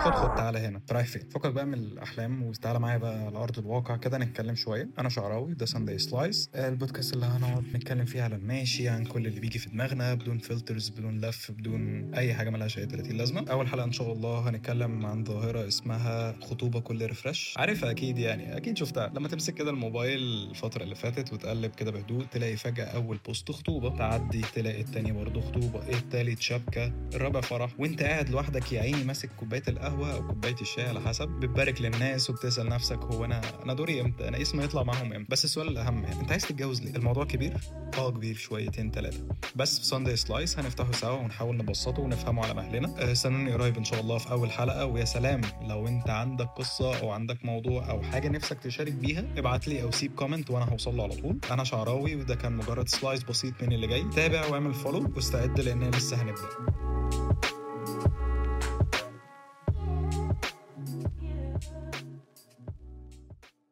خد خد تعالى هنا رايح فين فكك بقى من الاحلام وتعالى معايا بقى على ارض الواقع كده نتكلم شويه انا شعراوي ده ساندي سلايس البودكاست اللي هنقعد نتكلم فيه على الماشي عن كل اللي بيجي في دماغنا بدون فلترز بدون لف بدون اي حاجه ملهاش اي 30 لازمه اول حلقه ان شاء الله هنتكلم عن ظاهره اسمها خطوبه كل ريفرش عارفها اكيد يعني اكيد شفتها لما تمسك كده الموبايل الفتره اللي فاتت وتقلب كده بهدوء تلاقي فجاه اول بوست خطوبه تعدي تلاقي التاني برضه خطوبه التالت شبكه الرابع فرح وانت قاعد لوحدك يا عيني ماسك كوبايه القهوه او كوبايه الشاي على حسب بتبارك للناس وبتسال نفسك هو انا انا دوري امتى انا اسمي يطلع معاهم امتى بس السؤال الاهم يعني انت عايز تتجوز ليه الموضوع كبير اه كبير شويتين ثلاثه بس في ساندي سلايس هنفتحه سوا ونحاول نبسطه ونفهمه على مهلنا أه، استنوني قريب ان شاء الله في اول حلقه ويا سلام لو انت عندك قصه او عندك موضوع او حاجه نفسك تشارك بيها ابعت لي او سيب كومنت وانا هوصل له على طول انا شعراوي وده كان مجرد سلايس بسيط من اللي جاي تابع واعمل فولو واستعد لان لسه هنبدا